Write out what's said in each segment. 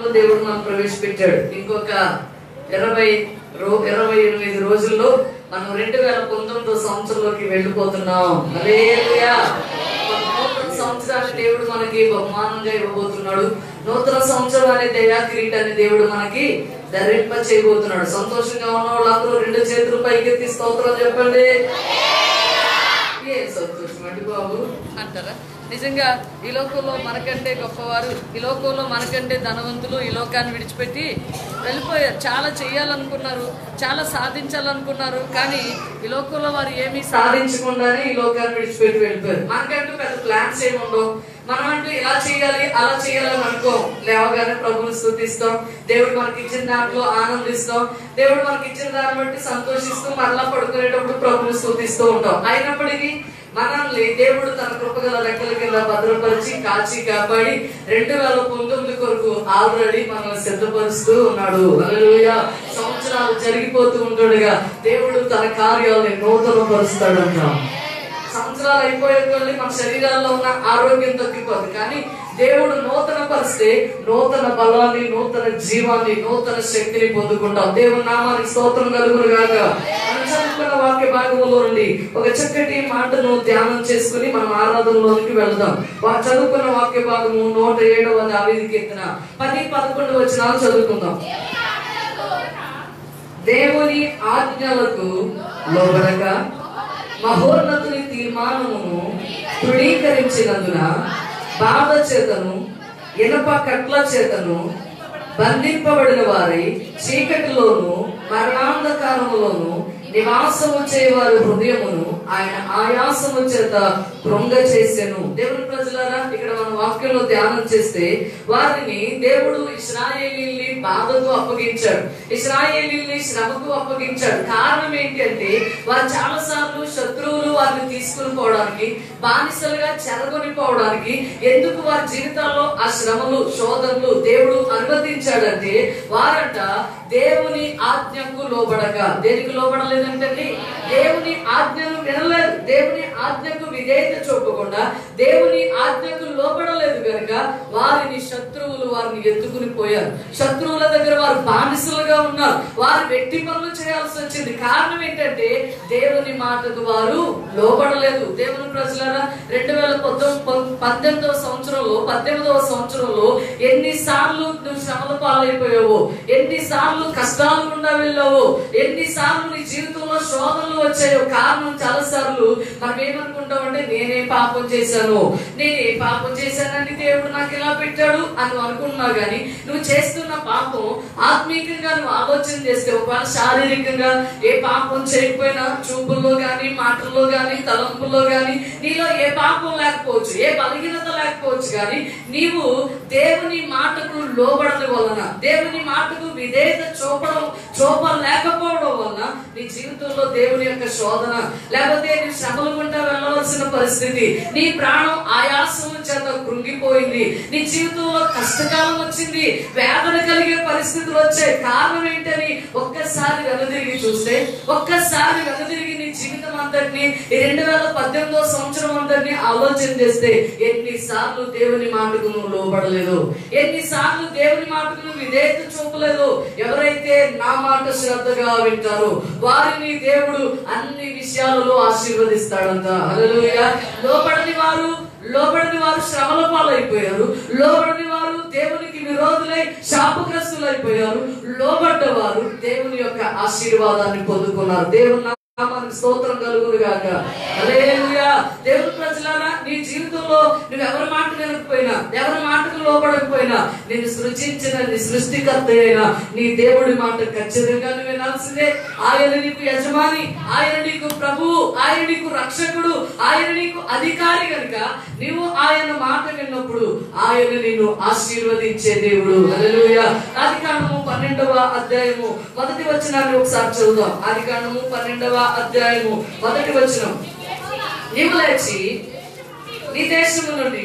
సంవత్సరంలో దేవుడు మనం ప్రవేశపెట్టాడు ఇంకొక ఇరవై రో ఇరవై ఎనిమిది రోజుల్లో మనం రెండు వేల పంతొమ్మిదో సంవత్సరంలోకి వెళ్ళిపోతున్నాం హల్లెలూయా. ఒక నూతన సంవత్సరాన్ని దేవుడు మనకి బహుమానంగా ఇవ్వబోతున్నాడు నూతన సంవత్సరం అనే దయా కిరీటాన్ని దేవుడు మనకి ధరింప చేయబోతున్నాడు సంతోషంగా ఉన్న వాళ్ళందరూ రెండు చేతులు పైకెత్తి స్తోత్రం చెప్పండి ఏం సంతోషం అండి బాబు అంటారా నిజంగా ఈ లోకంలో మనకంటే గొప్పవారు ఈ లోకంలో మనకంటే ధనవంతులు ఈ లోకాన్ని విడిచిపెట్టి వెళ్ళిపోయారు చాలా చేయాలనుకున్నారు చాలా సాధించాలనుకున్నారు కానీ ఈ లోకంలో వారు ఏమీ సాధించకుండానే ఈ లోకాన్ని విడిచిపెట్టి వెళ్ళిపోయారు మనకంటూ పెద్ద ప్లాన్స్ ఏమి ఉండవు మనం అంటూ ఇలా చేయాలి అలా చేయాలని అనుకో లేవగానే ప్రభుని స్థుతిస్తాం దేవుడు మనకి ఇచ్చిన దాంట్లో ఆనందిస్తాం దేవుడు మనకి ఇచ్చిన దాన్ని బట్టి సంతోషిస్తూ మరలా పడుకునేటప్పుడు ప్రభుని స్థుతిస్తూ ఉంటాం అయినప్పటికీ మనల్ని దేవుడు తన కృపగల రెక్కల కింద భద్రపరిచి కాచి కాపాడి రెండు వేల పంతొమ్మిది కొరకు ఆల్రెడీ మనల్ని సిద్ధపరుస్తూ ఉన్నాడు హల్లెలూయా సంవత్సరాలు జరిగిపోతూ ఉంటుండగా దేవుడు తన కార్యాలని నూతన పరుస్తాడంట సంవత్సరాలు అయిపోయే కొద్దీ మన శరీరాల్లో ఉన్న ఆరోగ్యం తగ్గిపోదు కానీ దేవుడు నూతన పరిస్తే నూతన బలాన్ని నూతన జీవాన్ని నూతన శక్తిని పొందుకుంటాం దేవుని నామానికి స్తోత్రం కలుగును గాక మనం చదువుకున్న వాక్య భాగంలో నుండి ఒక చక్కటి మాటను ధ్యానం చేసుకుని మనం ఆరాధనలోనికి వెళదాం వా- చదువుకున్న వాక్య భాగము నూట ఏడవ దావీది కీర్తన పది పదకొండు వచనాలు చదువుకుందాం దేవుని ఆజ్ఞలకు లోబడక మహోన్నతుని తీర్మానమును తృణీకరించినందున బాధ చేతను ఇనప కట్ల చేతను బంధింపబడిన వారి చీకటిలోను మరణాంధకారములోను నివాసము చేయవారి హృదయమును ఆయన ఆయాసము చేత కృంగ చేసెను దేవుని ప్రజలారా ఇక్కడ మన వాక్యంలో ధ్యానం చేస్తే వారిని దేవుడు ఇస్రాయేలీల్ని బాధకు అప్పగించాడు ఇస్రాయేలీల్ని శ్రమకు అప్పగించాడు కారణం ఏంటి అంటే వారు చాలా సార్లు శత్రువులు వారిని తీసుకుని పోవడానికి బానిసలుగా చెరగొని పోవడానికి ఎందుకు వారి జీవితాల్లో ఆ శ్రమలు శోధనలు దేవుడు అనుమతించాడంటే వారంట దేవుని ఆజ్ఞకు లోబడక దేనికి లోబడలేదంటే దేవుని ఆజ్ఞను వినలేదు దేవుని ఆజ్ఞకు విధేయత చూపకుండా దేవుని ఆజ్ఞకు లోబడలేదు కనుక వారిని శత్రువులు వారిని ఎత్తుకుని పోయారు శత్రువుల దగ్గర వారు బానిసలుగా ఉన్నారు వారు వెట్టి పనులు చేయాల్సి వచ్చింది కారణం ఏంటంటే దేవుని మాటకు వారు లోబడలేదు దేవుని ప్రజలారా రెండు వేల పంతొమ్మిది పద్దెనిమిదవ సంవత్సరంలో పద్దెనిమిదవ సంవత్సరంలో ఎన్నిసార్లు నువ్వు శ్రమల పాలైపోయావో ఎన్నిసార్లు కష్టాలు గుండా వెళ్ళావో ఎన్నిసార్లు నీ జీవితంలో శోధనలు వచ్చాయో కారణం చాలా సార్లు మనం ఏమనుకుంటామంటే నేనే పాపం చేశాను నేనే పాపం చేశానని దేవుడు నాకు ఇలా పెట్టాడు అని నువ్వు అనుకున్నావు గాని నువ్వు చేస్తున్న పాపం ఆత్మీయంగా నువ్వు ఆలోచన చేస్తే ఒకవేళ శారీరకంగా ఏ పాపం చేయకపోయినా చూపుల్లో గాని మాటల్లో గాని తలంపుల్లో గాని నీలో ఏ పాపం లేకపోవచ్చు ఏ బలహీనత లేకపోవచ్చు కానీ నీవు దేవుని మాటకు లోబడని వలన దేవుని మాటకు విధేయత చూపడం చూపలేకపోవడం వలన నీ జీవితంలో దేవుని యొక్క శోధన లేకపోతే నీ శ్రమలు గుండా వెళ్ళవలసిన పరిస్థితి నీ ప్రాణం ఆయాసం చేత కృంగిపోయింది నీ జీవితంలో కష్టకాలం వచ్చింది వేదన కలిగే పరిస్థితులు వచ్చాయి కారణం ఏంటని ఒక్కసారి వెనదిరిగి చూస్తే ఒక్కసారి వెనదిరిగి నీ జీవితం అంతటిని ఈ రెండు వేల పద్దెనిమిదో సంవత్సరం అందరినీ ఆలోచన చేస్తే ఎన్నిసార్లు దేవుని మాటకు నువ్వు లోబడలేదు ఎన్నిసార్లు దేవుని మాటకు నువ్వు విధేయత చూపలేదు ఎవరైతే నా మాట శ్రద్ధగా వింటారో వారిని దేవుడు అన్ని విషయాలలో ఆశీర్వదిస్తాడంట హల్లెలూయా లోబడని వారు లోబడని వారు శ్రమల పాలైపోయారు లోబడని వారు దేవునికి విరోధులై శాపగ్రస్తులు అయిపోయారు లోబడ్డ వారు దేవుని యొక్క ఆశీర్వాదాన్ని పొందుకున్నారు దేవుని నామానికి స్తోత్రం కలుగును గాక హల్లెలూయా దేవుని ప్రజలారా నీ జీవితంలో నువ్వు ఎవరి మాట వినకపోయినా ఎవరి మాటకు లోపడకపోయినా నేను సృజించిన నీ సృష్టికర్త అయిన నీ దేవుడి మాట ఖచ్చితంగా నువ్వు వినాల్సిందే ఆయన నీకు యజమాని ఆయన నీకు ప్రభువు ఆయన నీకు రక్షకుడు ఆయన నీకు అధికారి కనుక నీవు ఆయన మాట విన్నప్పుడు ఆయన నిన్ను ఆశీర్వదించే దేవుడు హల్లెలూయా ఆది కాండము పన్నెండవ అధ్యాయము మొదటి వచనాన్ని ఒకసారి చదువుదాం ఆది కాండము పన్నెండవ అధ్యాయము మొదటి వచనం నీవు లేచి నీ దేశము నుండి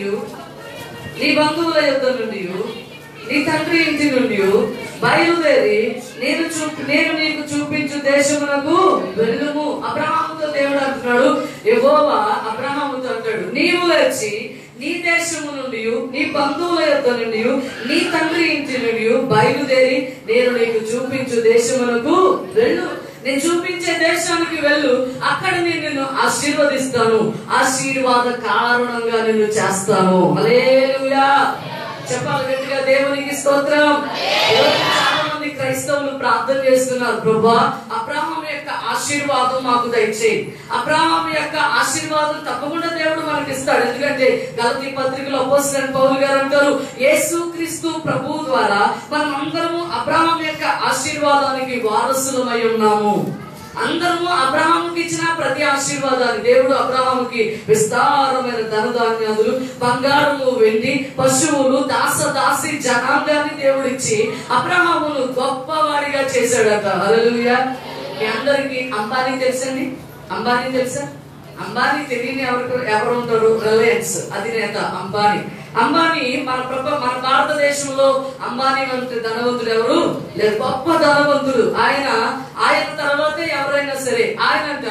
నీ బంధువుల యొద్ద నుండి నీ తండ్రి ఇంటి నుండి బయలుదేరి నేను చూపి నేను నీకు చూపించు దేశమునకు వెళ్ళుము అబ్రహాముతో దేవుడు అంటున్నాడు యెహోవా అబ్రహాముతో అంటాడు నీవు లేచి నీ దేశము నుండి నీ బంధువుల యొద్ద నుండి నీ తండ్రి ఇంటి నుండి బయలుదేరి నేను నీకు చూపించు దేశమునకు వెళ్ళు నేను చూపించే దేశానికి వెళ్ళు అక్కడ నేను నిన్ను ఆశీర్వదిస్తాను ఆశీర్వాద కారణంగా నిన్ను చేస్తాను హల్లెలూయా చెప్పాలి గట్టిగా దేవునికి స్తోత్రం ఈరోజు చాలా మంది క్రైస్తవులు ప్రార్థన చేస్తున్నారు ప్రభా అబ్రాహం యొక్క ఆశీర్వాదం మాకు దయచేయి అబ్రాహం యొక్క ఆశీర్వాదం తప్పకుండా దేవుడు మనకి ఇస్తాడు ఎందుకంటే గలతీ పత్రికలో అపోజిట్ పౌలు గారు అంటారు యేసు క్రీస్తు ప్రభు ద్వారా మనం అందరము అబ్రాహం యొక్క ఆశీర్వాదానికి వారసులమై ఉన్నాము అందరము అబ్రహాముకి ఇచ్చిన ప్రతి ఆశీర్వాదాన్ని దేవుడు అబ్రహాముకి విస్తారమైన ధనధాన్యాదులు బంగారము వెండి పశువులు దాస దాసి జనాంగాన్ని దేవుడు ఇచ్చి అబ్రహామును గొప్పవాడిగా చేశాడట హల్లెలూయా మీ అందరికి అంబానీ తెలుసండి అంబానీ తెలుసా అంబానీ తెలియని ఎవరు ఎవరు ఉంటారు రిలయన్స్ అధినేత అంబానీ అంబానీ మన ప్రప మన భారతదేశంలో అంబానీ వంటి ధనవంతుడు ఎవరు లేదు గొప్ప ధనవంతుడు ఆయన ఆయన తర్వాతే ఎవరైనా సరే ఆయనంట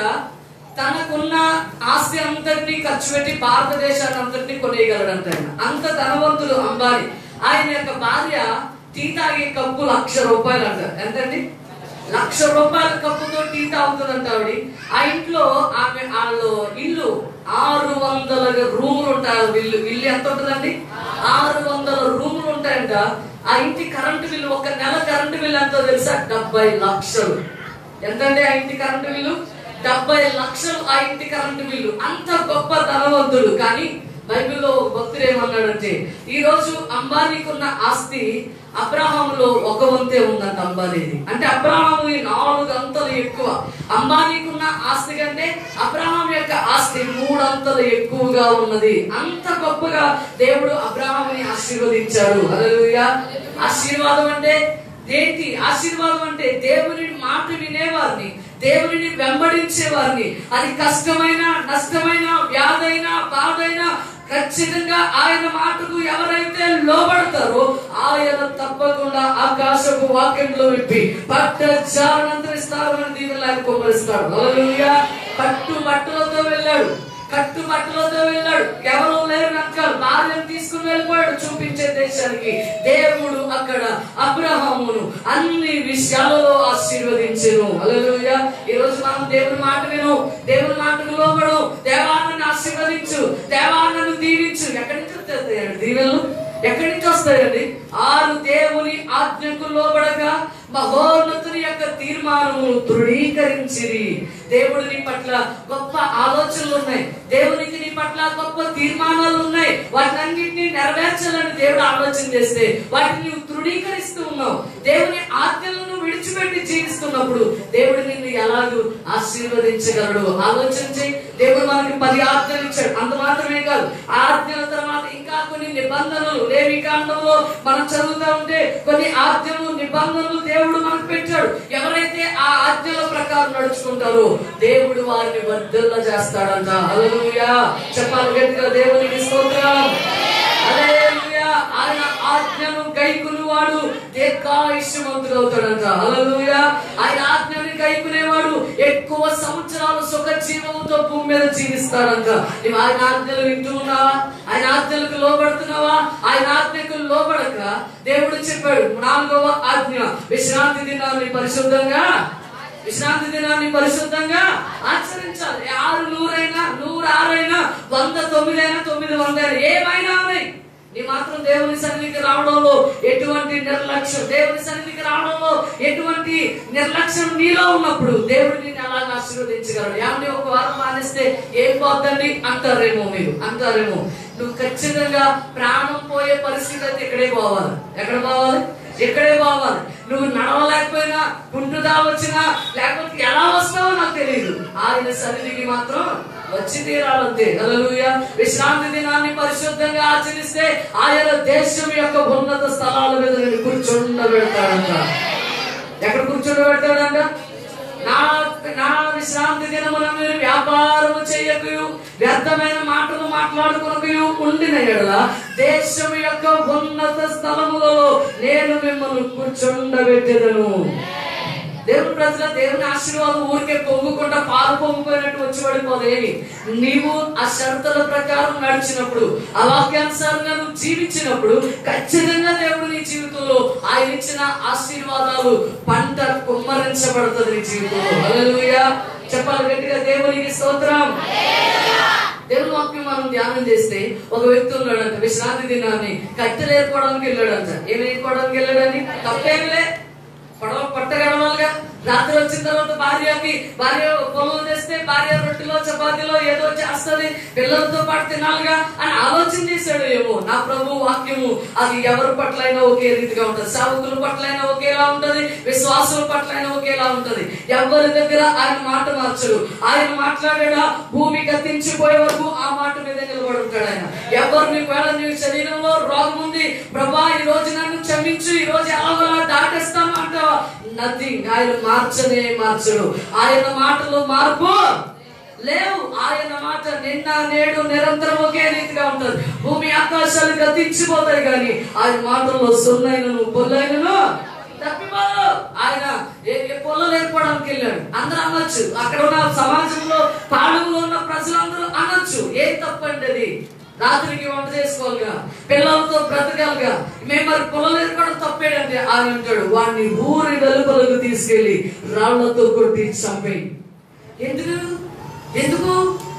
తనకున్న ఆస్తి అంతటిని ఖర్చు పెట్టి భారతదేశాన్ని అంతటిని కొనేయగలడంట ఆయన అంత ధనవంతుడు అంబానీ ఆయన యొక్క భార్య టీ తాగే కప్పు లక్ష రూపాయలు అంట ఎంతండి లక్ష రూపాయల కప్పుతో టీ తాగుతుందంట ఆవిడ ఆ ఇంట్లో ఆమె వాళ్ళు ఇల్లు ఆరు వందల రూములు ఉంటాయి ఆ ఇల్లు ఇల్లు ఎంత ఉంటుందండి ఆరు వందల రూములు ఉంటాయంట ఆ ఇంటి కరెంటు బిల్లు ఒక నెల కరెంటు బిల్లు ఎంతో తెలుసా డెబ్బై లక్షలు ఎంతండి ఆ ఇంటి కరెంటు బిల్లు డెబ్బై లక్షలు ఆ ఇంటి కరెంటు బిల్లు అంత గొప్ప ధనవంతుడు కానీ బైబిల్లో ఒక భక్తుడు ఏమన్నాడంటే ఈ రోజు అంబానీకున్న ఆస్తి అబ్రహాములో ఒక వంతే ఉందంట అంబానీది అంటే అబ్రహాము నాలుగు అంతలు ఎక్కువ అంబానీకున్న ఆస్తి కంటే అబ్రహాం యొక్క ఆస్తి మూడంతలు ఎక్కువగా ఉన్నది అంత గొప్పగా దేవుడు అబ్రహాముని ఆశీర్వదించాడు హల్లెలూయా ఆశీర్వాదం అంటే ఏంటి ఆశీర్వాదం అంటే దేవుని మాట వినేవారిని దేవుని వెంబడించే వారిని అది కష్టమైన నష్టమైన వ్యాధైన బాధైన ఖచ్చితంగా ఆయన మాటకు ఎవరైతే లోబడతారో ఆయన తప్పకుండా ఆకాశపు వాక్యంలో విప్పి పట్ట జానంతరిస్తారు అని దీవెనలు ఆయన కుమ్మరిస్తాడు హల్లెలూయా. పట్టు బట్టలతో వెళ్ళాడు కట్టు బట్టలతో వెళ్ళాడు ఎవరు లేరు నక్కలు భార్యను తీసుకుని వెళ్ళిపోయాడు చూపించే దేశానికి దేవుడు అక్కడ అబ్రహామును అన్ని విషయాలలో ఆశీర్వదించెను హల్లెలూయా ఈ రోజు మనం దేవుని మాట విను దేవుని మాటకు లోబడు దేవాలను ఆశీర్వదించు దేవాలను దీవించు ఎక్కడి నుంచి వస్తాయండి దీవెనలు ఎక్కడి నుంచి వస్తాయండి ఆరు దేవుని ఆజ్ఞకు లోబడక మహోన్నతుని యొక్క తీర్మానము ధృవీకరించిరి దేవుడు నీ పట్ల గొప్ప ఆలోచనలు ఉన్నాయి దేవునికి నీ పట్ల గొప్ప తీర్మానాలు ఉన్నాయి వాటన్నిటిని నెరవేర్చాలని దేవుడు ఆలోచన చేస్తే వాటిని నువ్వు తృఢీకరిస్తూ ఉన్నావు దేవుని ఆజ్ఞలను విడిచిపెట్టి జీవిస్తున్నప్పుడు దేవుడు నిన్ను ఎలాగూ ఆశీర్వదించగలడు ఆలోచన చేయి దేవుడు మనకి పది ఆజ్ఞలు ఇచ్చాడు అంత మాత్రమే కాదు ఆ ఆజ్ఞల తర్వాత ఇంకా కొన్ని నిబంధనలు లేవి కాండంలో మనం చదువుతా ఉంటే కొన్ని ఆజ్ఞలు నిబంధనలు దేవుడు మనకు పెట్టాడు ఎవరైతే ఆ ఆజ్ఞల ప్రకారం నడుచుకుంటారో దేవుడు వారిని వర్ధల్ల చేస్తాడంట హల్లెలూయా చెప్పాలి గట్టిగా దేవునికి స్తోత్రం హల్లెలూయా ఆయన ఆజ్ఞను గైకుని వాడు దీర్ఘాయుష్యమంతుడు అవుతాడంట హల్లెలూయా ఆయన ఆజ్ఞని గైకునేవాడు ఎక్కువ సంవత్సరాలు సుఖ జీవముతో భూమి మీద జీవిస్తాడంట నువ్వు ఆయన ఆజ్ఞలు వింటూ ఉన్నావా ఆయన ఆజ్ఞలకు లోబడుతున్నావా ఆయన ఆజ్ఞకు లోబడక దేవుడు చెప్పాడు నాలుగవ ఆజ్ఞ విశ్రాంతి దినాన్ని పరిశుద్ధంగా విశ్రాంతి దినాన్ని పరిశుద్ధంగా ఆచరించాలి ఆరు నూరైనా నూరు ఆరైనా వంద తొమ్మిది అయినా తొమ్మిది వంద అయినా ఏమైనా ఉన్నాయి నీ మాత్రం దేవుని సన్నిధికి రావడంలో ఎటువంటి నిర్లక్ష్యం దేవుని సన్నిధికి రావడంలో ఎటువంటి నిర్లక్ష్యం నీలో ఉన్నప్పుడు దేవుడు నిన్ను అలాగ ఆశీర్వదించగలడు ఏమంటే ఒక వారం మానేస్తే ఏం పోద్దండి అంటారేమో మీరు అంటారేమో నువ్వు ఖచ్చితంగా ప్రాణం పోయే పరిస్థితి అయితే ఇక్కడే పోవాలి ఎక్కడ పోవాలి ఇక్కడే పోవాలి నువ్వు నడవలేకపోయినా కుంటుదా వచ్చినా లేకపోతే ఎలా వస్తావో నాకు తెలియదు ఆయన సన్నిధికి మాత్రం వచ్చి తీరాలంతే హల్లెలూయా విశ్రాంతి దినాన్ని పరిశుద్ధంగా ఆచరిస్తే ఆయన దేశం యొక్క ఉన్నత స్థలాల మీద నేను కూర్చుండబెడతాడంట ఎక్కడ కూర్చుండబెడతాడంట నా నా విశ్రాంతి దినమున మీరు వ్యాపారము చేయకు వ్యర్థమైన మాటలు మాట్లాడుకునకు ఉండిన ఎడల దేశం యొక్క ఉన్నత స్థలములలో నేను మిమ్మల్ని కూర్చుండబెట్టెదను దేవుని ప్రజల దేవుని ఆశీర్వాదం ఊరికే పొంగుకుండా పాలు పొంగిపోయినట్టు వచ్చి పడిపోదేమి నీవు ఆ షరతుల ప్రకారం నడిచినప్పుడు ఆ వాక్యానుసారంగా నువ్వు జీవించినప్పుడు ఖచ్చితంగా దేవుడు నీ జీవితంలో ఆయన ఇచ్చిన ఆశీర్వాదాలు పంట కుమ్మరించబడుతుంది నీ జీవితంలో హల్లెలూయా చెప్పాలి గట్టిగా దేవునికి స్తోత్రం దేవుని వాక్యం మనం ధ్యానం చేస్తే ఒక వ్యక్తి ఉన్నాడంట విశ్రాంతి దినాన్ని కట్టెలు ఏర్పడానికి వెళ్ళాడంట ఏం ఏర్పడానికి వెళ్ళాడని తప్పేమిలే పడవ పట్టగలవాలిగా రాత్రి వచ్చిన తర్వాత భార్యకి భార్య పొలం చేస్తే భార్య రొట్టెలో చపాతీలో ఏదో చేస్తది పిల్లలతో పాటు తినాలిగా అని ఆలోచన చేశాడు ఏమో నా ప్రభు వాక్యము అది ఎవరి పట్లైనా ఒకే రీతిగా ఉంటది సావుకుల పట్లైనా ఒకేలా ఉంటది విశ్వాసుల పట్లైనా ఒకేలా ఉంటది ఎవరి దగ్గర ఆయన మాట మార్చడు ఆయన మాట్లాడా భూమి గతించిపోయే వరకు ఆ మాట మీద నిలబడి ఉంటాడు ఆయన ఎవరు నీకు వేళ నీ శరీరంలో రోగం ఉంది ప్రభా ఈ రోజు నన్ను క్షమించు ఈ రోజు ఎలాగోలా దాటేస్తాను అంటావా నథింగ్ ఆయన మార్చనే మార్చడు ఆయన మాటలో మార్పు లేవు ఆయన మాట నిన్న నేడు నిరంతరం ఒకే రీతిగా ఉంటది భూమి ఆకాశాలు గతించిపోతాయి కానీ ఆయన మాటల్లో సున్నైనను పొల్లైనను తప్పిపోదు ఆయన ఏ- ఏ పొల్లలు ఏర్పడానికి వెళ్ళాడు అందరూ అనొచ్చు అక్కడ ఉన్న సమాజంలో పాలనలో ఉన్న ప్రజలందరూ అనొచ్చు ఏం తప్పండి అది రాత్రికి వంట చేసుకోవాలిగా పిల్లలతో బ్రతకాలిగా మేము మరి పొలం ఏర్పడడం తప్పేడండి ఆయన అంటాడు వాడిని ఊరి వెలుపలకు తీసుకెళ్లి రాళ్లతో కొట్టి చంపేయి ఎందుకు ఎందుకు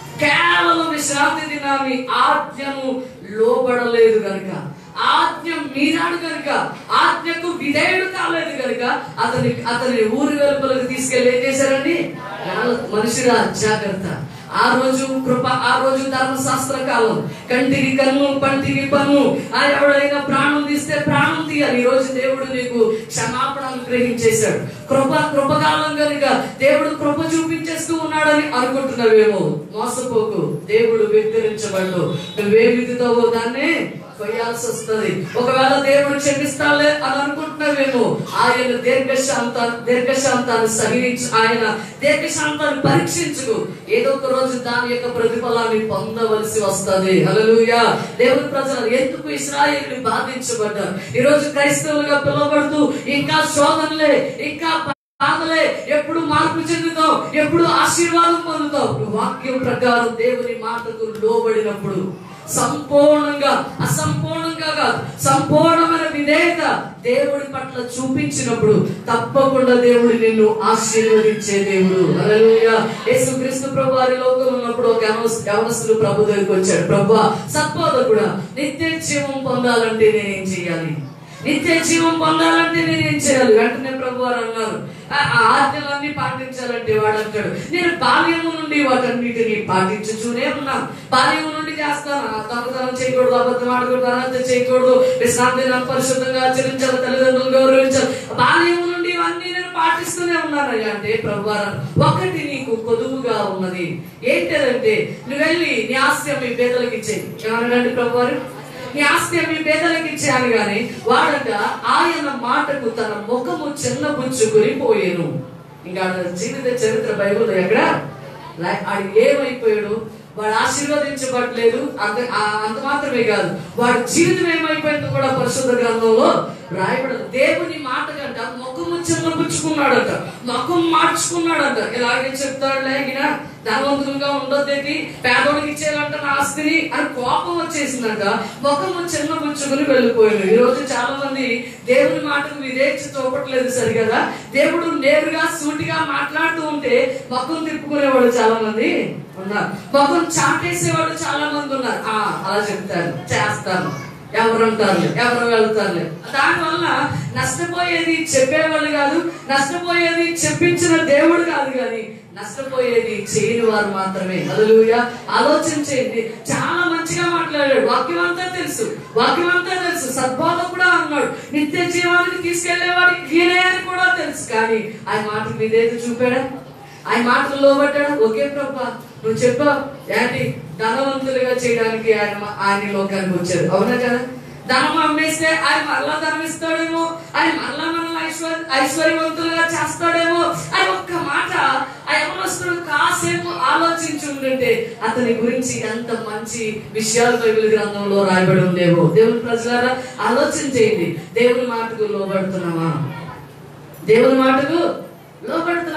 కేవలం విశ్రాంతి దినాన్ని ఆజ్ఞను లోబడలేదు గనుక ఆజ్ఞ మీరాడు గనుక ఆజ్ఞకు విధేయుడు కాలేదు గనుక అతని అతని ఊరి వెలుపలకు తీసుకెళ్లి ఏం చేశారండి రాళ్ళ- మనుషురా జాగ్రత్త ఆ రోజు కృప ఆ రోజు ధర్మశాస్త్ర కాలం కంటికి కన్ను పంటికి పన్ను ఆ ఎవడైనా ప్రాణం తీస్తే ప్రాణం తీయాలి ఈ రోజు దేవుడు నీకు క్షమాపణ అనుగ్రహించేశాడు కృప కృపకాలం కనుక దేవుడు కృప చూపించేస్తూ ఉన్నాడని అనుకుంటున్నావేమో మోసపోకు దేవుడు వ్యక్తరించబడు నువ్వే విధితావో దాన్ని కొయ్యాల్సి వస్తుంది ఒకవేళ దేవుడు క్షమిస్తాలే అని అనుకుంటున్నావేమో ఆయన దీర్ఘశాంత దీర్ఘశాంతాన్ని సహించి ఆయన దీర్ఘశాంతాన్ని పరీక్షించుకు ఏదో ఒక రోజు దాని యొక్క ప్రతిఫలాన్ని పొందవలసి వస్తుంది హల్లెలూయా దేవుని ప్రజలు ఎందుకు ఇస్రాయేల్ బాధించబడ్డారు ఈ రోజు క్రైస్తవులుగా పిలువబడుతూ ఇంకా శోధనలే ఇంకా బాధలే ఎప్పుడు మార్పు చెందుతావు ఎప్పుడు ఆశీర్వాదం పొందుతావు నువ్వు వాక్యం ప్రకారం దేవుని మాటకు లోబడినప్పుడు సంపూర్ణంగా అసంపూర్ణంగా కాదు సంపూర్ణమైన విధేయత దేవుడి పట్ల చూపించినప్పుడు తప్పకుండా దేవుడు నిన్ను ఆశీర్వదించే దేవుడు హల్లెలూయా యేసుక్రీస్తు ప్రభు వారి లోకంలో ఉన్నప్పుడు ఒక యవనస్- యవనస్తుడు ప్రభు దగ్గరికి వచ్చాడు ప్రభు సత్బోధకుడా నిత్య జీవం పొందాలంటే నేనేం చేయాలి నిత్య జీవం పొందాలంటే నేను ఏం చేయాలి వెంటనే ప్రభు వారు అన్నారు "ఆ ఆ ఆజ్ఞలన్నీ పాటించాలంటే వాడు అంటాడు నేను బాల్యము నుండి వాటన్నిటిని పాటించుతూనే ఉన్నాను బాల్యము నుండి చేస్తాను ఆ దొంగతనం చేయకూడదు అబద్ధం ఆడకూడదు అనంత చేయకూడదు విశ్రాంతి నాకు పరిశుద్ధంగా ఆచరించాలి తల్లిదండ్రులు గౌరవించాలి బాల్యము నుండి ఇవన్నీ నేను పాటిస్తూనే ఉన్నాను అయ్యా అంటే ప్రభు వారు అన్నారు, ఒకటి నీకు కొదువుగా ఉన్నది ఏంటంటే నువ్వు వెళ్ళి నీ ఆస్తి మీ పేదలకు ఇచ్చేయి ఏమన్నాడండి ప్రభు వారు నీ ఆస్తి మీ పేదలకు ఇచ్చాను గాని వాడట ఆయన మాటకు తన ముఖము చిన్నపుచ్చుకుని పోయేను ఇంకా ఆడ జీవిత చరిత్ర బైబుల్ ఎక్కడ లా- ఆడు ఏమైపోయాడు వాడు ఆశీర్వదించబడలేదు అంత ఆ- అంత మాత్రమే కాదు వాడి జీవితం ఏమైపోయిందో కూడా పరిశుద్ధ గ్రంథంలో రాయబడదు దేవుని మాట కంట ముఖము చిన్నపుచ్చుకున్నాడంట ముఖం మార్చుకున్నాడంట ఇలాగే చెప్తాడు లేగిన ధనవంతులుగా ఉండొద్దేంటి పేదోడికి ఇచ్చేయాలంట నా ఆస్తిని అని కోపం వచ్చేసిందంట ముఖము చిన్న పుచ్చుకుని వెళ్ళిపోయాడు ఈ రోజు చాలా మంది దేవుని మాటకు విధేచ్ఛ చూపట్లేదు సరిగదా దేవుడు నేరుగా సూటిగా మాట్లాడుతూ ఉంటే ముఖం తిప్పుకునేవాడు చాలా మంది ఉన్నారు ముఖం చాటేసేవాడు చాలా మంది ఉన్నారు ఆ అలా చెప్తాను చేస్తాను ఎవరు ఉంటారులే ఎవరు వెళ్తారులే దానివల్ల నష్టపోయేది చెప్పేవాళ్ళు కాదు నష్టపోయేది చెప్పించిన దేవుడు కాదు కానీ నష్టపోయేది చేయని వారు మాత్రమే హల్లెలూయా ఆలోచన చేయండి చాలా మంచిగా మాట్లాడాడు వాక్యం అంతా తెలుసు వాక్యం అంతా తెలుసు సద్బోధ కూడా అన్నాడు నిత్య జీవానికి తీసుకెళ్లేవాడు ఈయనే అని కూడా తెలుసు కానీ ఆయన మాటకు మీదేది చూపాడా ఆయన మాటలు లోబట్టాడు ఒకే ప్రభా నువ్వు చెప్పావు ఏంటి ధనవంతులుగా చేయడానికి ఆయన మా- ఆయన ఈ లోకానికి వచ్చాడు అవునా కదా ధనం అమ్మేస్తే ఆయన మరలా ధనం ఇస్తాడేమో ఆయన మరలా మనల్ని ఐశ్వర్య ఐశ్వర్యవంతులుగా చేస్తాడేమో ఆయన ఒక్క మాట ఆ యవనస్తుడు కాసేపు ఆలోచించి ఉంటుంటే అతని గురించి ఎంత మంచి విషయాలు బైబిల్ గ్రంథంలో రాయబడి ఉండేవో దేవుని ప్రజలారా ఆలోచన చేయండి దేవుని మాటకు లోబడుతున్నామా దేవుని మాటకు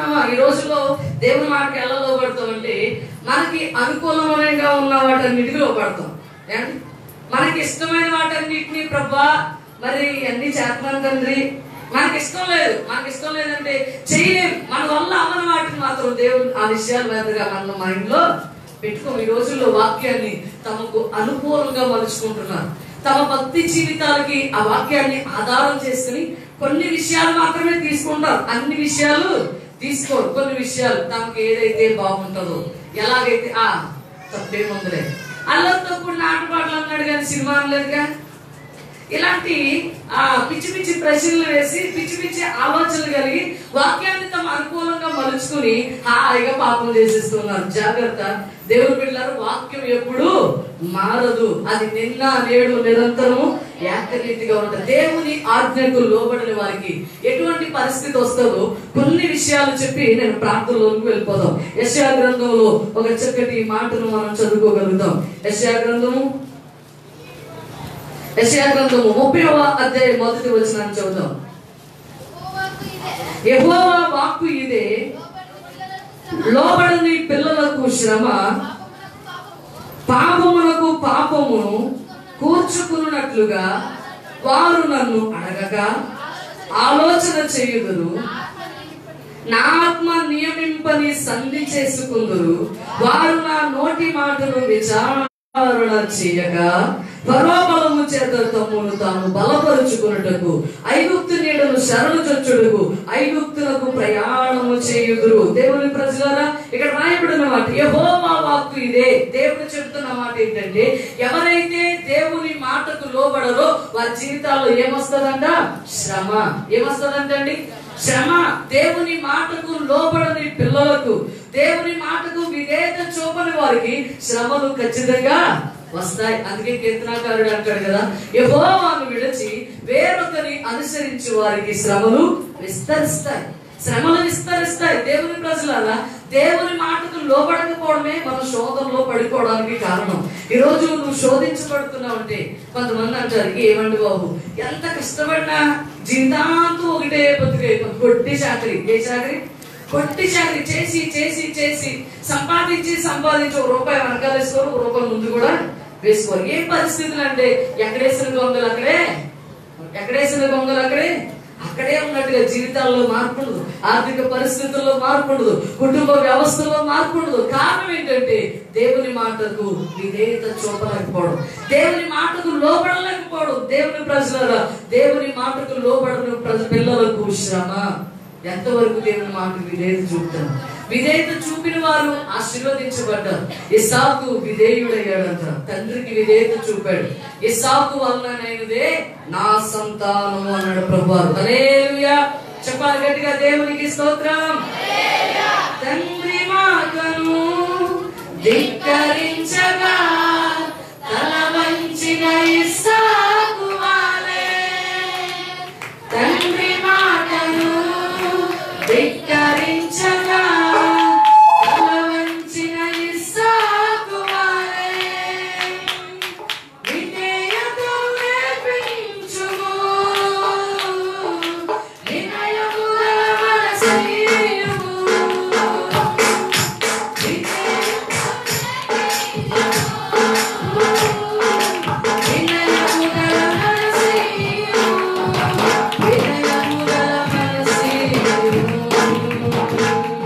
లోబడుతున్నామా ఈ రోజుల్లో దేవుని మాటకి ఎలా లోబడతామంటే మనకి అనుకూలమైనగా ఉన్న వాటన్నిటికీ లోబడతాం ఏమండి? మనకి ఇష్టమైన వాటన్నిటిని ప్రభా మరి అన్ని చేస్తున్నాను తండ్రి మనకి ఇష్టం లేదు మనకి ఇష్టం లేదంటే చేయలేం మన వల్ల అవ్వని వాటిని మాత్రం దేవుడు ఆ విషయాలు మీదగా మన మైండ్ లో పెట్టుకోం ఈ రోజుల్లో వాక్యాన్ని తమకు అనుకూలంగా మలుచుకుంటున్నారు తమ భక్తి జీవితాలకి ఆ వాక్యాన్ని ఆధారం చేసుకుని కొన్ని విషయాలు మాత్రమే తీసుకుంటారు అన్ని విషయాలు తీసుకోరు కొన్ని విషయాలు తమకు ఏదైతే బాగుంటుందో ఎలాగైతే ఆ తప్పేముందిలే అల్లరితో కూడిన ఆటపాటలు అన్నాడు కానీ సినిమా అనలేదుగా ఇలాంటి ఆ పిచ్చి పిచ్చి ప్రశ్నలు వేసి పిచ్చి పిచ్చి ఆలోచనలు కలిగి వాక్యాన్ని తమ అనుకూలంగా మలుచుకుని హాయిగా పాపం చేసేస్తున్నారు జాగ్రత్త దేవుని పిల్లలు వాక్యం ఎప్పుడు మారదు అది నిన్న నేడు నిరంతరము ఏకరీతిగా ఉంటుంది దేవుని ఆజ్ఞకు లోబడిన వారికి ఎటువంటి పరిస్థితి వస్తుందో కొన్ని విషయాలు చెప్పి నేను ప్రార్థనలోకి వెళ్ళిపోదాం యశా గ్రంథంలో ఒక చక్కటి మాటను మనం చదువుకోగలుగుతాం యశా గ్రంథము యశయా గ్రంథము ముప్పైవ అధ్యాయం మొదటి వచనాన్ని చదువుదాం యెహోవా వాక్కు ఇదే లోబడని పిల్లలకు శ్రమ పాపమునకు పాపమును కూర్చుకున్నట్లుగా వారు నన్ను అడగగా ఆలోచన చేయుదురు నా ఆత్మ నియమింపని సంధి చేసుకుందురు వారు నా నోటి మాటను విచారణ చేయగా పరోబలము చేత తమ్మును తాను బలపరుచుకున్నటకు ఐగుప్తు నీడను శరణు చొచ్చుడుకు ఐగుప్తులకు ప్రయాణము చేయుదురు దేవుని ప్రజలారా ఇక్కడ రాయబడిన మాట యెహోవా వాక్కు ఇదే దేవుడు చెప్తున్న మాట ఏంటంటే ఎవరైతే దేవుని మాటకు లోబడరో వారి జీవితాల్లో ఏమొస్తుందంట శ్రమ ఏమొస్తుందంటండి శ్రమ దేవుని మాటకు లోబడని పిల్లలకు దేవుని మాటకు విధేయత చూపని వారికి శ్రమలు ఖచ్చితంగా వస్తాయి అందుకే కీర్తనాకారుడు అంటాడు కదా యహోవాను విడిచి వేరొకరి అనుసరించి వారికి శ్రమలు విస్తరిస్తాయి శ్రమలు విస్తరిస్తాయి దేవుని ప్రజలారా దేవుని మాటకు లోబడకపోవడమే మన శోధనలో పడిపోవడానికి కారణం ఈ రోజు నువ్వు శోధించబడుతున్నావు అంటే కొంతమంది అంటారు ఏమండి బాబు ఎంత కష్టపడినా జీవితాంతం ఒకటే బతుకే కొట్టి చాకరీ ఏ చాకరీ కొట్టి చాకరీ చేసి చేసి చేసి సంపాదించి సంపాదించి ఒక రూపాయి వెనకాల వేసుకోరు ఒక రూపాయి ముందు కూడా వేసుకోరు ఏ పరిస్థితులు అంటే ఎక్కడేసిన గొంగలు అక్కడే ఎక్కడేసిన గొంగలు అక్కడే అక్కడే ఉన్నట్టుగా జీవితాల్లో మార్పు ఉండదు ఆర్థిక పరిస్థితుల్లో మార్పు ఉండదు కుటుంబ వ్యవస్థలో మార్పు ఉండదు కారణం ఏంటంటే దేవుని మాటకు విధేయత చూపలేకపోవడం దేవుని మాటకు లోబడలేకపోవడం దేవుని ప్రజల దేవుని మాటకు లోబడని ప్రజ పిల్లలకు శ్రమ ఎంతవరకు దేవుని మాటకు విధేయత చూపుతారు విధేయత చూపిన వారు ఆశీర్వదించబడ్డారు ఇసాకు విధేయుడయ్యాడంట తండ్రికి విధేయత చూపాడు ఇసాకు వలనైనదే నా సంతానము అన్నాడు ప్రభువారు హల్లెలూయా చెప్పాలి గట్టిగా దేవునికి స్తోత్రం తండ్రి మాటను ధిక్కరించగా తల వంచిన ఇస్సాకు వాలే తండ్రి మాటను ధిక్కరించగా తల వంచిన ఇస్సాకు వాలే విధేయత నేర్పించుము వినయము గల మనసీయుము వినయము గల మనసీయుము వినయము గల మనసీయుము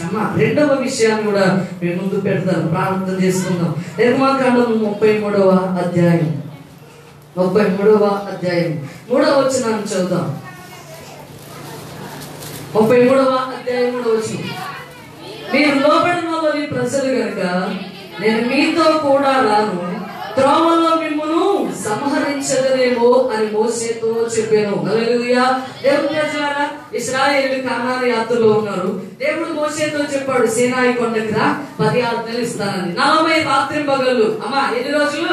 అమ్మ రెండవ విషయాన్ని కూడా మీ ముందు పెడతాను ప్రార్థన చేసుకుందాం నిర్మాకాండం ముప్పై మూడవ అధ్యాయం ముప్పై మూడవ అధ్యాయం మూడవ వచ్చినాన్ని చదువుదాం ముప్పై మూడవ అధ్యాయం మూడవ వచ్చిన మీరు లోబడిన వాళ్ళని ప్రజలు కనుక నేను మీతో కూడా రాను త్రోవలో మిమ్మును సంహరించదనేమో అని మోసేతో చెప్పాను హల్లెలూయా దేవుని ప్రజలారా ఇస్రాయేల్ కానాని యాత్రలో ఉన్నారు దేవుడు మోసేతో చెప్పాడు సేనాయి కొండకి రా పది ఆజ్ఞలు ఇస్తానని నలభై రాత్రి పగళ్ళు అమ్మా ఎన్ని రోజులు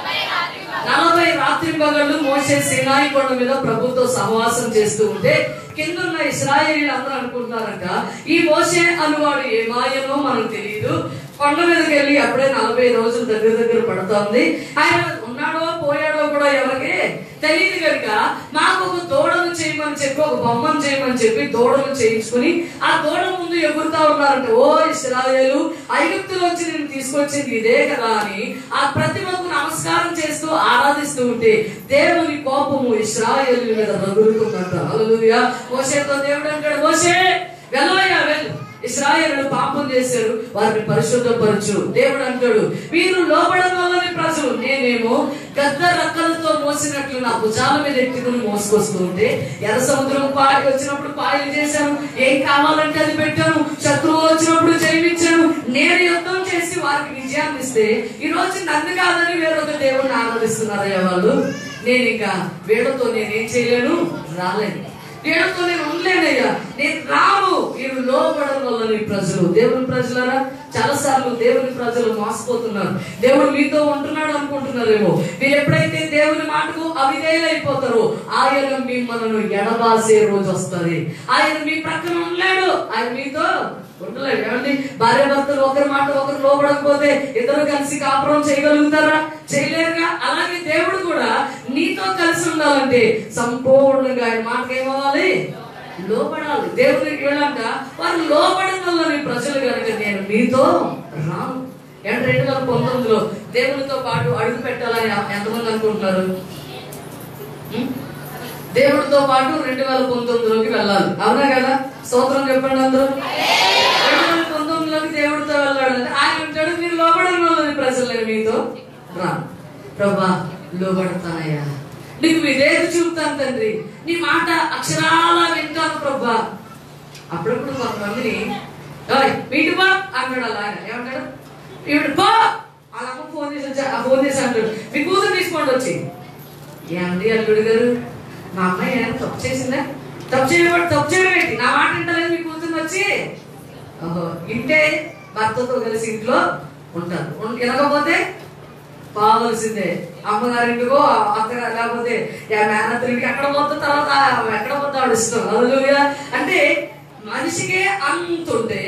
నలభై రాత్రి పగళ్ళు మోసే సినాయి కొండ మీద ప్రభుతో సహవాసం చేస్తూ ఉంటే కింద ఉన్న ఇస్రాయేలీలు అందరూ అనుకుంటున్నారంట ఈ మోసే అనువాడు ఏ మాయనో మనకు తెలియదు కొండ మీదకి వెళ్ళి అప్పుడే నలభై రోజులు దగ్గర దగ్గర పడుతోంది ఆయన ఉన్నాడో పోయాడో కూడా ఎవరికి తెలియదు కనుక మాకు ఒక దూడను చేయమని చెప్పి ఒక బొమ్మను చేయమని చెప్పి దూడను చేయించుకుని ఆ దూడ ముందు ఎగురుతా ఉన్నారంట ఓ ఇస్రాయేలు ఐగుప్తులోంచి నేను తీసుకొచ్చింది ఇదే కదా అని ఆ ప్రతిమకు నమస్కారం చేస్తూ ఆరాధిస్తూ ఉంటే దేవుని కోపము ఇస్రాయేలు మీద రగులుతుందంట హల్లెలూయా మోసేతో దేవుడు అంటాడు మోసే వెళ్ళవయ్యా వెళ్ళు ఇస్రాయేలు పాపం చేశారు వారిని పరిశుద్ధపరచు దేవుడు అంటాడు వీరు లోబడం వల్లని ప్రజలు నేనేమో గద్ద రక్కలతో మోసినట్లు నా భుజాల మీద ఎత్తుకుని మోసుకొస్తూ ఉంటే ఎర్ర సముద్రం పాయి వచ్చినప్పుడు పాయలు చేశాను ఏం కావాలంటే అది పెట్టాను శత్రువు వచ్చినప్పుడు జయించాను నేను యుద్ధం చేసి వారికి విజయాన్ని ఇస్తే ఈ రోజు నన్ను కాదని వేరొక దేవుడిని ఆరాధిస్తున్నారయ్యా వాళ్ళు నేను ఇంకా వీళ్ళతో నేనేం చేయలేను రాలేను వీళ్ళతో నేను ఉండలేనయ్యా నేను రాను వీరు లోపడం వల్ల నీ ప్రజలు దేవుని ప్రజలారా చాలా సార్లు దేవుని ప్రజలు మోసపోతున్నారు దేవుడు మీతో ఉంటున్నాడు అనుకుంటున్నారేమో మీరు ఎప్పుడైతే దేవుని మాటకు అవిధేయులైపోతారో ఆయన మిమ్మల్ని ఎడబాసే రోజు వస్తుంది ఆయన మీ ప్రక్కన ఉండలేడు ఆయన మీతో ఉండలేడు ఏమండి భార్య భర్తలు ఒకరి మాట ఒకరు లోపడకపోతే ఇద్దరు కలిసి కాపురం చేయగలుగుతారా చేయలేరుగా అలాగే దేవుడు కూడా నీతో కలిసి ఉండాలంటే సంపూర్ణంగా ఆయన మాటకి ఏమవ్వాలి లోపడాలి దేవునికి వెళ్ళాక వారు లోపడడం వల్ల నీ ప్రజలు కనుక నేను మీతో రాను ఏంటి రెండు వేల పంతొమ్మిదిలో దేవునితో పాటు అడుగు పెట్టాలని ఎంతమంది అనుకుంటున్నారు ఉం? దేవుడితో పాటు రెండు వేల పంతొమ్మిదిలోకి వెళ్ళాలి అవునా కదా స్తోత్రం చెప్పండి అందరూ రెండు వేల పంతొమ్మిదిలోకి దేవుడితో వెళ్ళాడు అంటే ఆయన అంటాడు మీరు లోబడడం వల్ల ప్రజలు నేను మీతో రా ప్రభా లోబడతానయ్యా నీకు విధేయత చూపుతాను తండ్రి నీ మాట అక్షరాలా వింటాను ప్రభా అప్పుడప్పుడు కొంతమందిని "ఓయ్, వీటి బా అంటాడు అలా ఆయన ఏమంటాడు వీడు బా వాళ్ళ అమ్మ ఫోన్ చేసి వచ్చి- ఆ ఫోన్ చేసి అంటాడు మీ కూతురు తీసుకోండి వచ్చి ఏమండి అల్లుడు గారు మా అమ్మాయి ఏమైనా తప్పు చేసిందా తప్పు చేయడం తప్పు చేయడం ఏంటి నా మాట వింటలేదు మీ కూతురు వచ్చి ఓహో ఇంటే భర్తతో కలిసి ఇంట్లో ఉంటారు ఉం- వినకపోతే కావాల్సిందే అమ్మగారింటికో అత్తగారు లేకపోతే యా మేనత్తుడికి ఎక్కడ పోతా తర్వాత ఆమె ఎక్కడ పోతా ఆవిడ ఇష్టం హల్లెలూయా. అంటే మనిషికే అంత ఉంటే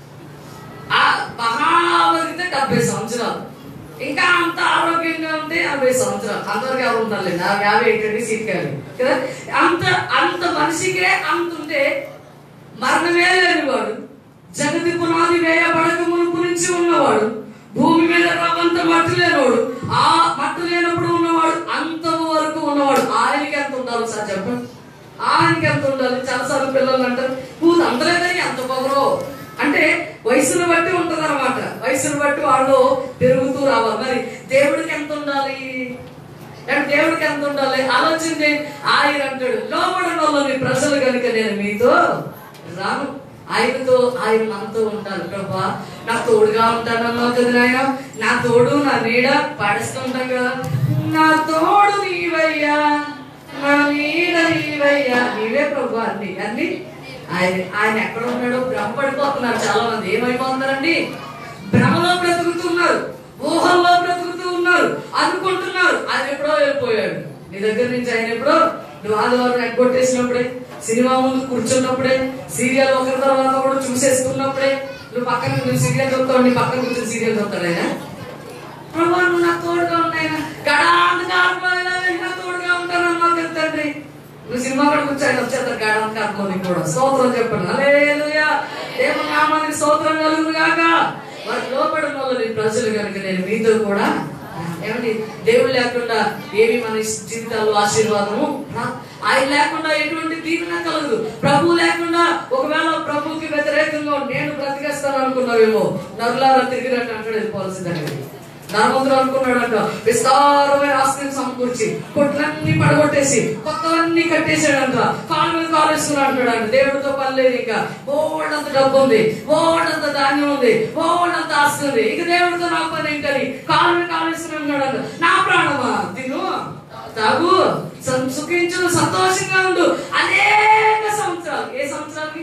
ఆ మహావరితే డెబ్బై సంవత్సరాలు ఇంకా అంత ఆరోగ్యంగా ఉంటే యాభై సంవత్సరాలు అంతవరకు ఎవరు ఉండాలి నా యాభై ఏంటంటే సీట్ కాదు కదా అంత అంత మనిషికే అంత ఉంటే మరణమే లేనివాడు జగతి పునాది వేయబడక మునుపు నుంచి ఉన్నవాడు భూమి మీద రవ్వంత మట్టి లేనివాడు ఆ మట్టి లేనప్పుడు ఉన్నవాడు అంత వరకు ఉన్నవాడు ఆయనకి ఎంత ఉండాలి సార్ చెప్పండి ఆయనకి ఎంత ఉండాలి చాలాసార్లు పిల్లలు అంటారు నువ్వు అందలేదని ఎంత పొగరో అంటే వయసును బట్టి ఉంటది అనమాట వయసును బట్టి వాళ్ళు పెరుగుతూ రావాలి మరి దేవుడికి ఎంత ఉండాలి అంటే దేవుడికి ఎంత ఉండాలి ఆలోచించే ఆయన అంటాడు లోపడిన వాళ్ళని ప్రజలు కనుక నేను మీతో రాను ఆయనతో ఆయన మనతో ఉంటారు ప్రభా నా తోడుగా ఉంటానన్నావు కదా నాయన నా తోడు నా నీడ పాడిస్తుంటాం కదా నా తోడు నీవయ్యా నా నీడ నీవయ్యా నీవే ప్రభా అన్ని అన్ని ఆయన ఆయన ఎక్కడ ఉన్నాడో భ్రమ పడిపోతున్నారు చాలా మంది ఏమైపోతున్నారండి భ్రమలో బ్రతుకుతున్నారు ఊహల్లో బ్రతుకుతూ ఉన్నారు అనుకుంటున్నారు ఆయన ఎప్పుడో వెళ్ళిపోయాడు నీ దగ్గర నుంచి ఆయన ఎప్పుడో నువ్వు ఆదివారం ఎగ్గొట్టేసినప్పుడే సినిమా ముందు కూర్చున్నప్పుడే సీరియల్ ఒకరి తర్వాత ఒకడు చూసేస్తున్నప్పుడే నువ్వు పక్కన నువ్వు సీరియల్ చూస్తావు నీ పక్కన కూర్చొని సీరియల్ చూస్తాడు ఆయన ప్రభా నువ్వు నాకు తోడుగా ఉన్నాయినా గడాంధకారంలో ఇలా వెళ్ళినా తోడుగా ఉంటానమ్మా కదా తండ్రి నువ్వు సినిమా కూడా కూర్చొని వచ్చేస్తారు గడాంధకారంలో నీకు కూడా స్తోత్రం చెప్పండి అలేలుయా దేవుని నామానికి స్తోత్రం కలుగును గాక వారి లోపడిన వాళ్ళని ప్రజలు కనుక నేను మీతో కూడా ఏమండి దేవుడు లేకుండా ఏమి మన జీవితాల్లో ఆశీర్వాదము రా- ఆయన లేకుండా ఎటువంటి దీవెన కలదు ప్రభు లేకుండా ఒకవేళ ప్రభుకి వ్యతిరేకంగా నేను బ్రతికేస్తాను అనుకున్నావేమో నరులారా తిరిగినట్టు అంటాడు వెళ్ళిపోవాల్సిందని ధనవంతుడు అనుకున్నాడంట విస్తారమైన ఆస్తిని సమకూర్చి కొట్లన్నీ పడగొట్టేసి కొత్తవన్నీ కట్టేసాడంట కాలు మీద కాలు వేసుకున్నాడు అంటాడంట దేవుడితో పని లేదు ఇంకా ఓడంత డబ్బు ఉంది ఓడంత ధాన్యం ఉంది ఓడంత ఆస్తి ఉంది ఇక దేవుడితో నా పని ఏంటని కాలు మీద కాలు వేసుకున్నాడు నా ప్రాణమా తిను తాగు సం- సుఖించు సంతోషంగా ఉండు అనేక సంవత్సరాలు ఏ సంవత్సరాలకి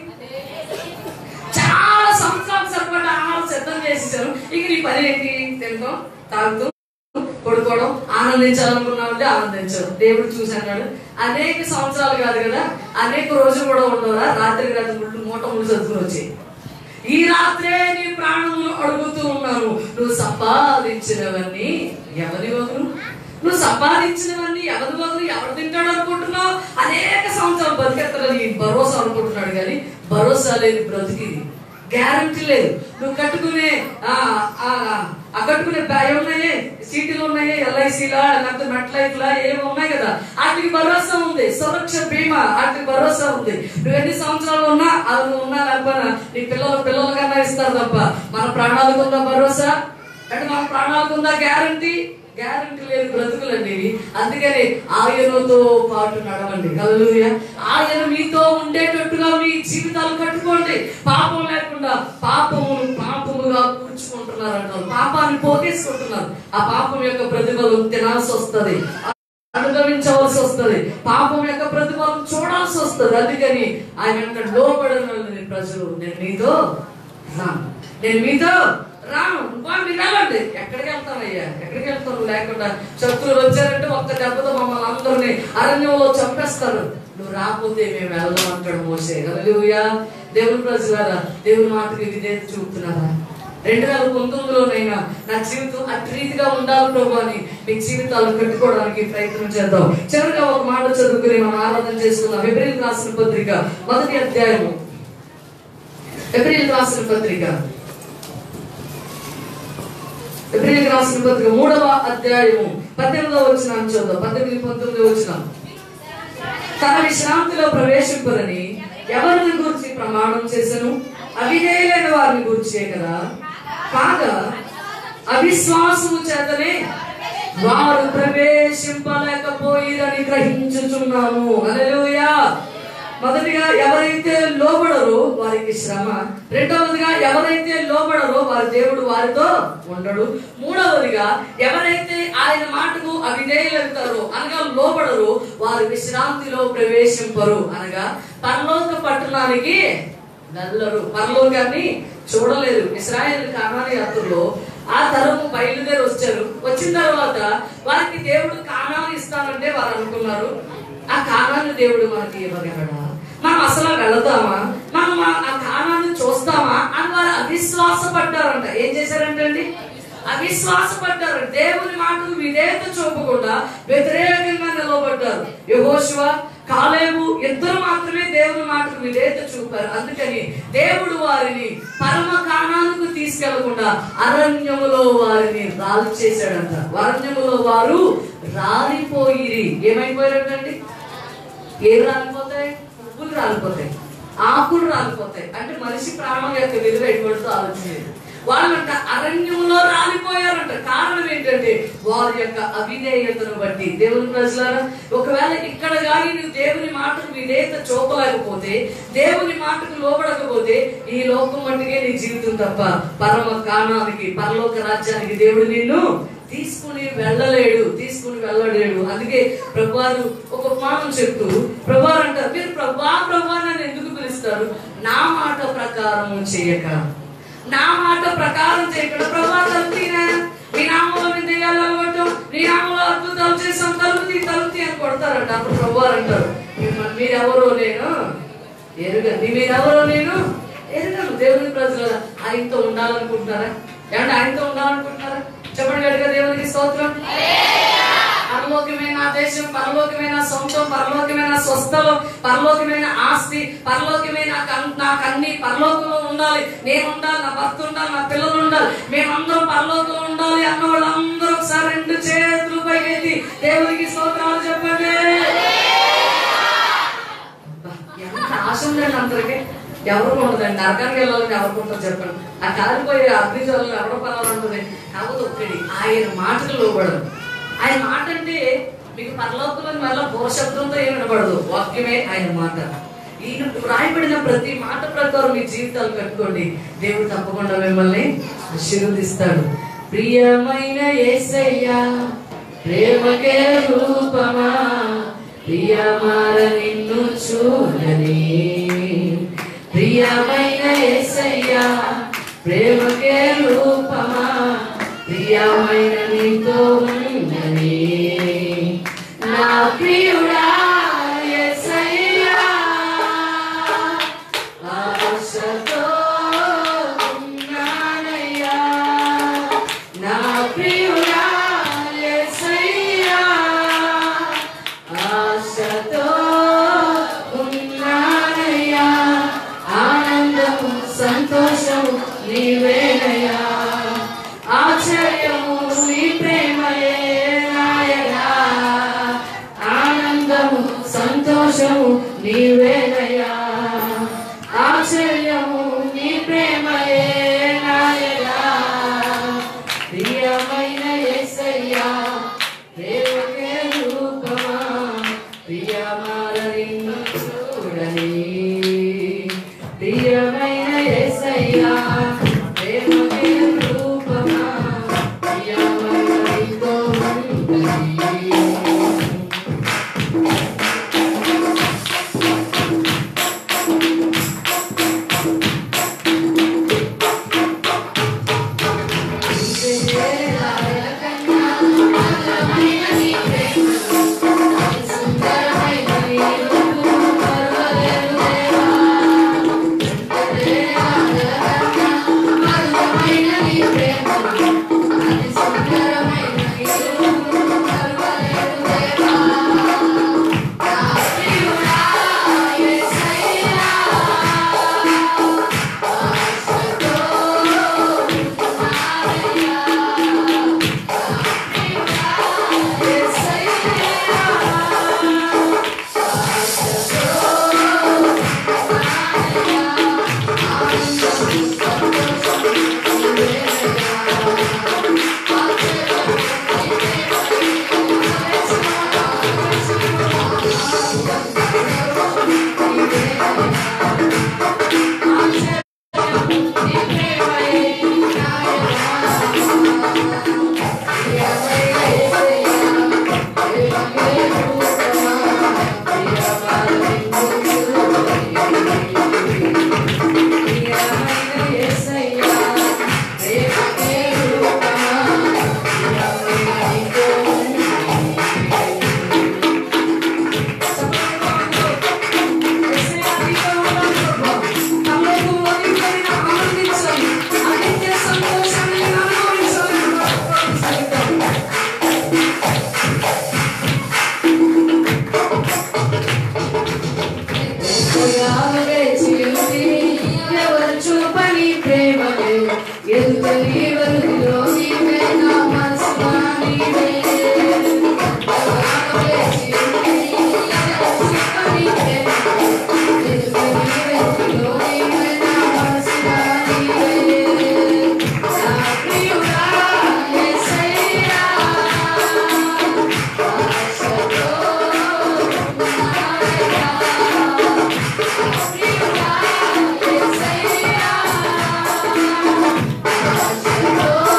చాలా సంవత్సరాలు సరిపడా ఆహారం సిద్ధం చేసేసారు ఇక నీ పని ఏంటి తినడం తాగుతూ పడుకోవడం ఆనందించాలనుకున్నామంటే ఆనందించారు దేవుడు చూశాడు అనేక సంవత్సరాలు కాదు కదా అనేక రోజులు కూడా ఉండవురా రాత్రికి రాత్రి ముళ్ళు మూట ముళ్ళు చదువుకుని వచ్చి ఈ రాత్రే నీ ప్రాణములు అడుగుతూ ఉన్నాను నువ్వు సంపాదించినవన్నీ ఎవరి వదులు నువ్వు సంపాదించినవన్నీ ఎవరి వదులు ఎవరు తింటాడు అనుకుంటున్నావు అనేక సంవత్సరాలు బతికెత్తలని భరోసా అనుకుంటున్నాడు కానీ భరోసా లేని బ్రతికిది గ్యారంటీ లేదు నువ్వు కట్టుకునే ఆ ఆ, ఆ కట్టుకునే బ్యా- ఏమున్నాయి సీటీలు ఉన్నాయి ఎల్ఐసీలా లేకపోతే మెట్ లైఫ్లా ఏమి ఉన్నాయి కదా వాటికి భరోసా ఉంది సురక్ష బీమా వాటికి భరోసా ఉంది నువ్వు ఎన్ని సంవత్సరాలు ఉన్నా అది నువ్వు ఉన్నా లేకపోయినా నీ పిల్లలు పిల్లల కన్నా ఇస్తారు తప్ప మన ప్రాణాలకు ఉన్న భరోసా అంటే మన ప్రాణాలకు ఉన్న గ్యారంటీ గ్యారంటీ లేని బ్రతుకులండి ఇవి అందుకని ఆయనతో పాటు నడవండి హల్లెలూయా ఆయన మీతో ఉండేటట్టుగా మీ జీవితాలు కట్టుకోండి పాపం లేకుండా పాపమును పాపముగా కూర్చుకుంటున్నారు పాపాన్ని పోగేసుకుంటున్నారు ఆ పాపం యొక్క ప్రతిఫలం తినాల్సి వస్తది అనుభవించవలసి వస్తది పాపం యొక్క ప్రతిఫలం చూడాల్సి వస్తది అందుకని ఆయన యొక్క లోబడిన ప్రజలు నేను మీతో రాను నేను మీతో రాను నువ్వు మీరు వెళ్ళండి ఎక్కడికి వెళ్తావయ్యా ఎక్కడికి వెళ్తావు నువ్వు లేకుండా శత్రువులు వచ్చారంటే ఒక్క దెబ్బతో మమ్మల్ని అందరినీ అరణ్యంలో చంపేస్తారు నువ్వు రాకపోతే మేము వెళ్దాం అంటాడు మోసే హల్లెలూయా దేవుని ప్రజలారా దేవుని మాటకి విధేయత చూపుతున్నారా రెండు వేల పంతొమ్మిదిలోనైనా నా జీవితం అటు రీతిగా ఉండాలి ప్రభు అని మీ జీవితాలు కట్టుకోవడానికి ప్రయత్నం చేద్దాం చివరిగా ఒక మాట చదువుకుని మనం ఆరాధన చేసుకుందాం ఫిబ్రిల్ రాసిన పత్రిక మొదటి అధ్యాయము ఫిబ్రిల్ రాసిన పత్రిక ఫిబ్రిల్ రాసిన పత్రిక మూడవ అధ్యాయము పద్దెనిమిదవ వచ్చిన చూద్దాం పద్దెనిమిది పంతొమ్మిది వచ్చిన తన విశ్రాంతిలో ప్రవేశింపరని ఎవరిని గురించి ప్రమాణం చేసను అవిధేయులైన వారిని గురించే కదా కాగా అవిశ్వాసము చేతనే వారు ప్రవేశింపలేకపోయిరని గ్రహించుచున్నాము హల్లెలూయా మొదటిగా ఎవరైతే లోబడరో వారికి శ్రమ రెండవదిగా ఎవరైతే లోబడరో వారి దేవుడు వారితో ఉండడు మూడవదిగా ఎవరైతే ఆయన మాటకు అవిధేయులవుతారో అనగా లోబడరు వారి విశ్రాంతిలో ప్రవేశింపరు అనగా పరలోక పట్టణానికి వెళ్ళరు పరలోకాన్ని చూడలేరు ఇస్రాయేల్ కానాని యాత్రలో ఆ తరము బయలుదేరి వచ్చారు వచ్చిన తర్వాత వారికి దేవుడు కానాన్ని ఇస్తానంటే వారు అనుకున్నారు ఆ కానాన్ని దేవుడు మనకి ఇవ్వగలడా మనం అసలు వెళదామా మనం ఆ- ఆ కానాన్ని చూస్తామా అని వారు అవిశ్వాసపడ్డారంట ఏం చేశారంటే అండి అవిశ్వాసపడ్డారు దేవుని మాటకు విధేయత చూపకుండా వ్యతిరేకంగా నిలబడ్డారు యహోశివ కాలేబు ఇద్దరు మాత్రమే దేవుని మాటకు విధేయత చూపారు అందుకని దేవుడు వారిని పరమ కాణాలకు తీసుకెళ్లకుండా అరణ్యములో వారిని రాలు చేశాడంట అరణ్యములో వారు రాలిపోయిరి ఏమైపోయారంటండి ఏం రాలిపోతాయి పువ్వులు రాలిపోతాయి ఆకులు రాలిపోతాయి అంటే మనిషి ప్రాణం యొక్క విలువ ఎటువంటిదో ఆలోచించలేదు వాళ్ళంట అరణ్యంలో రాలిపోయారంట కారణం ఏంటంటే వారి యొక్క అవిధేయతను బట్టి దేవుని ప్రజలారా ఒకవేళ ఇక్కడ కానీ నువ్వు దేవుని మాటకు విధేయత చూపలేకపోతే దేవుని మాటకు లోబడకపోతే ఈ లోకం మట్టుకే నీ జీవితం తప్ప పరమ కాణానికి పరలోక రాజ్యానికి దేవుడు నిన్ను తీసుకుని వెళ్ళలేడు తీసుకుని వెళ్ళలేడు అందుకే ప్రభువారు ఒక ఉపమానం చెప్తూ ప్రభువారు అంటారు మీరు ప్రభా ప్రభా నన్ను ఎందుకు పిలుస్తారు నా మాట ప్రకారం చేయక నా మాట ప్రకారం చేయకుండా ప్రభా తలుపుతీనా మీ నామంలో మేము దెయ్యాలు వెళ్ళగొట్టాం నీ నామంలో అద్భుతాలు చేసాం తలుపుతీ తలుపుతీ అని కొడతారంట అప్పుడు ప్రభువారు అంటారు "మిమ్మ- మీరెవరో నేను ఎరుగండి మీరెవరో నేను ఎరుగను దేవుని ప్రజలు ఆయనతో ఉండాలనుకుంటున్నారా ఏమంటే ఆయనతో ఉండాలనుకుంటున్నారా చెప్పండి గట్టిగా దేవునికి స్తోత్రం పరలోకమైన దేశం పరలోకమైన సొంతం పరలోకమైన స్వస్థలం పరలోకమైన ఆస్తి పరలోకమైన కన్- నాకు అన్ని పరలోకంలో ఉండాలి నేను ఉండాలి నా భర్త ఉండాలి నా పిల్లలు ఉండాలి మేమందరం పరలోకంలో ఉండాలి అన్న వాళ్ళందరూ ఒకసారి రెండు చేతులు పైకెత్తి దేవునికి స్తోత్రాలు చెప్పండి ఆశ ఉందండి అందరికి ఎవరు ఉండదండి నరకానికి వెళ్ళాలని ఎవరికి ఉంటుంది చెప్పండి ఆ కాలిపోయే అగ్ని జ్వాలను ఎవరు పరాలంటుంది కాకపోతే ఒక్కడి ఆయన మాటలు లోబడదు ఆయన మాట అంటే మీకు పరలోకంలో మళ్ళీ భూశబ్దంతో ఏమి వినబడదు వాక్యమే ఆయన మాట ఈయన రాయబడిన ప్రతి మాట ప్రకారం మీ జీవితాలు కట్టుకోండి దేవుడు తప్పకుండా మిమ్మల్ని ఆశీర్వదిస్తాడు ప్రియమైన యేసయ్యా ప్రేమకే రూపమా ప్రియమార నిన్ను చూడని ప్రియమైన యేసయ్యా ప్రేమకే రూపమా ప్రియమైన నీతో ఉండని నా ప్రియుడా యేసయ్యా ఆశతో ఉన్నానయ్యా నా ప్రియుడా యేసయ్యా ఆశతో ఉన్నానయ్యా ఆనందము సంతోషము నీవేనయ్యా ఆశ్చర్యము నీ ప్రేమయే నాయనా ఆనందము సంతోషము నీవేనయ్యా ఆశ్చర్యము నీ ప్రేమయే నాయనా ప్రియమైన యేసయ్యా ప్రేమకే రూపమా ప్రియమార నిన్ను చూడని ప్రియమైన యేసయ్యా ప్రేమకే రూపమా ప్రియమైన నీతో ఉండని ఎవరు చూపని ప్రేమలే ఎదుగని వరుదిలో నీవే నా మనసులో నీవే Oh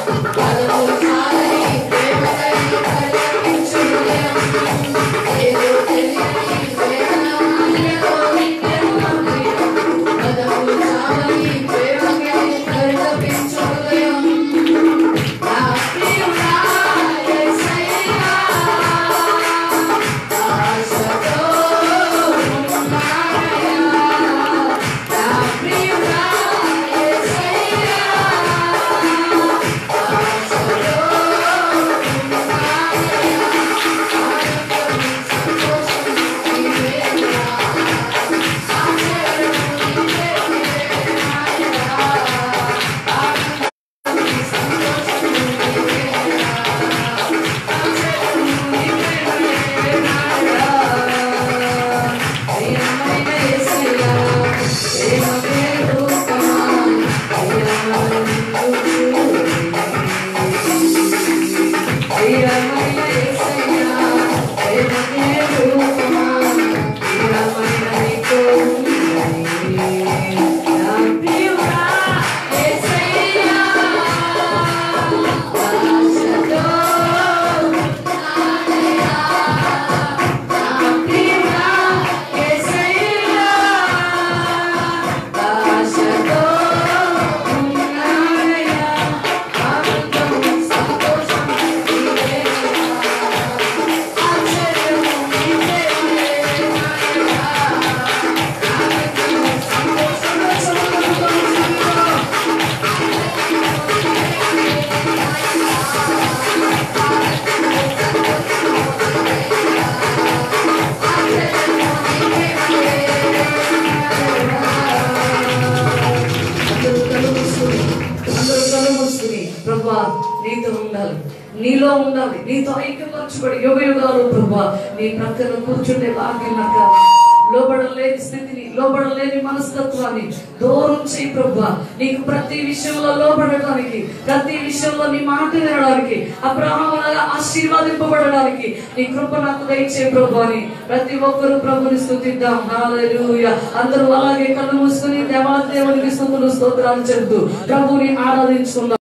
ప్రభా నీతో ఉండాలి నీలో ఉండాలి నీతో ఐక్యపరచబడి యుగ యుగాలు ప్రభా నీ ప్రక్కన కూర్చుండే భాగ్యం నాకు కావాలి. లోబడలేని స్థితిని లోబడలేని మనస్తత్వాన్ని దూరం చేయి ప్రభా నీకు ప్రతి విషయంలో లోబడడానికి ప్రతి విషయంలో నీ మాట వినడానికి అబ్రహాములాగా ఆశీర్వాదింపబడడానికి నీ కృప నాకు దయచే ప్రభు అని ప్రతి ఒక్కరూ ప్రభుని స్థుతిద్దాం హల్లెలూయా అందరూ అలాగే కళ్ళు మూసుకుని దేవాదేవునికి స్థుతులు స్తోత్రాలు చెబుతూ ప్రభుని ఆరాధించుకుందాం